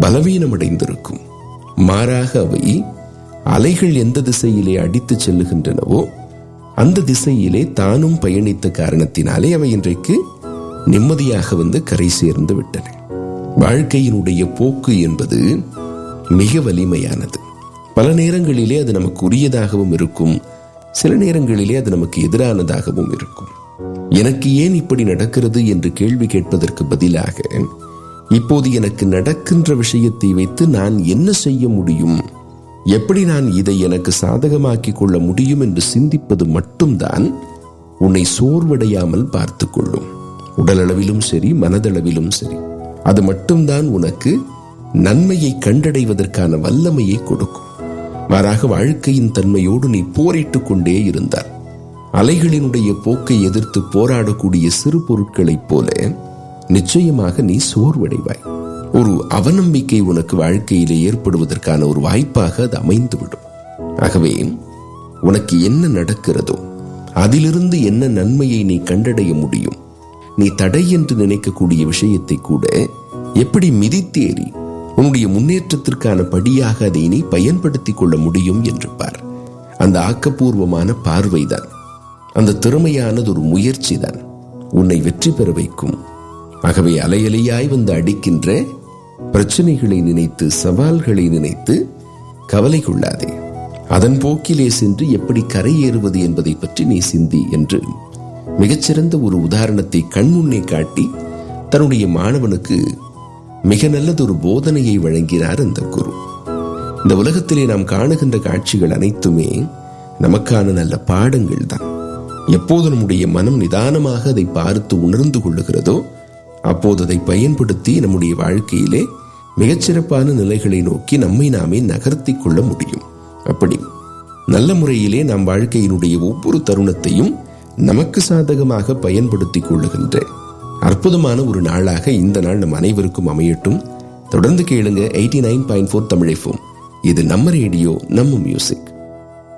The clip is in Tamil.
பலவீனமடைந்திருக்கும் மாறாக அவை அலைகள் எந்த திசையிலே அடித்துச் செல்லுகின்றனவோ அந்த திசையிலே தானும் பயணித்த காரணத்தினாலே அவை இன்றைக்கு நிம்மதியாக வந்து கரை சேர்ந்து விட்டன வாழ்க்கையினுடைய போக்கு என்பது மிக வலிமையானது பல நேரங்களிலே அது நமக்கு உரியதாகவும் இருக்கும் சில நேரங்களிலே அது நமக்கு எதிரானதாகவும் இருக்கும் எனக்கு ஏன் இப்படி நடக்கிறது என்று கேள்வி கேட்பதற்கு பதிலாக இப்போது எனக்கு நடக்கின்ற விஷயத்தை வைத்து நான் என்ன செய்ய முடியும் எப்படி நான் இதை எனக்கு சாதகமாக்கிக் கொள்ள முடியும் என்று சிந்திப்பது மட்டும்தான் உன்னை சோர்வடையாமல் பார்த்து கொள்ளும் உடலளவிலும் சரி மனதளவிலும் சரி அது மட்டும்தான் உனக்கு நன்மையை கண்டடைவதற்கான வல்லமையை கொடுக்கும் மாறாக வாழ்க்கையின் தன்மையோடு நீ போரிட்டுக் கொண்டே இருந்தால் அலைகளினுடைய போக்கை எதிர்த்து போராடக்கூடிய சிறு பொருட்களைப் போல நிச்சயமாக நீ சோர்வடைவாய் ஒரு அவநம்பிக்கை உனக்கு வாழ்க்கையிலே ஏற்படுவதற்கான ஒரு வாய்ப்பாக அது அமைந்துவிடும் ஆகவே உனக்கு என்ன நடக்கிறதோ அதிலிருந்து என்ன நன்மையை நீ கண்டடைய முடியும் நீ தடை என்று நினைக்கக்கூடிய விஷயத்தை கூட எப்படி மிதித்தேறி உன்னுடைய முன்னேற்றத்திற்கான படியாக அதை நீ பயன்படுத்திக் கொள்ள முடியும் என்று பார் அந்த ஆக்கப்பூர்வமான பார்வைதான் அந்த திறமையானது ஒரு முயற்சி தான் உன்னை வெற்றி பெற வைக்கும் ஆகவே அலையலையாய் வந்து அடிக்கின்ற பிரச்சனைகளை நினைத்து சவால்களை நினைத்து கவலை கொள்ளாதே அதன் போக்கிலே சென்று எப்படி கரையேறுவது என்பதை பற்றி நீ சிந்தி என்று மிகச்சிறந்த ஒரு உதாரணத்தை கண்முன்னே காட்டி தன்னுடைய மாணவனுக்கு மிக நல்லதொரு போதனையை வழங்கினார் அந்த குரு இந்த உலகத்திலே நாம் காணுகின்ற காட்சிகள் அனைத்துமே நமக்கான நல்ல பாடங்கள் தான் எப்போது நம்முடைய மனம் நிதானமாக அதை பார்த்து உணர்ந்து கொள்ளுகிறதோ அப்போது அதை பயன்படுத்தி நம்முடைய வாழ்க்கையிலே மிகச்சிறப்பான நிலைகளை நோக்கி நம்மை நாமே நகர்த்தி கொள்ள முடியும் அப்படி நல்ல முறையிலே நாம் வாழ்க்கையினுடைய ஒவ்வொரு தருணத்தையும் நமக்கு சாதகமாக பயன்படுத்திக் கொள்ளுகின்ற அற்புதமான ஒரு நாளாக இந்த நாள் நம் அனைவருக்கும் அமையட்டும் தொடர்ந்து கேளுங்க eighty nine point four Tamil இது நம்ம ரேடியோ நம்ம மியூசிக்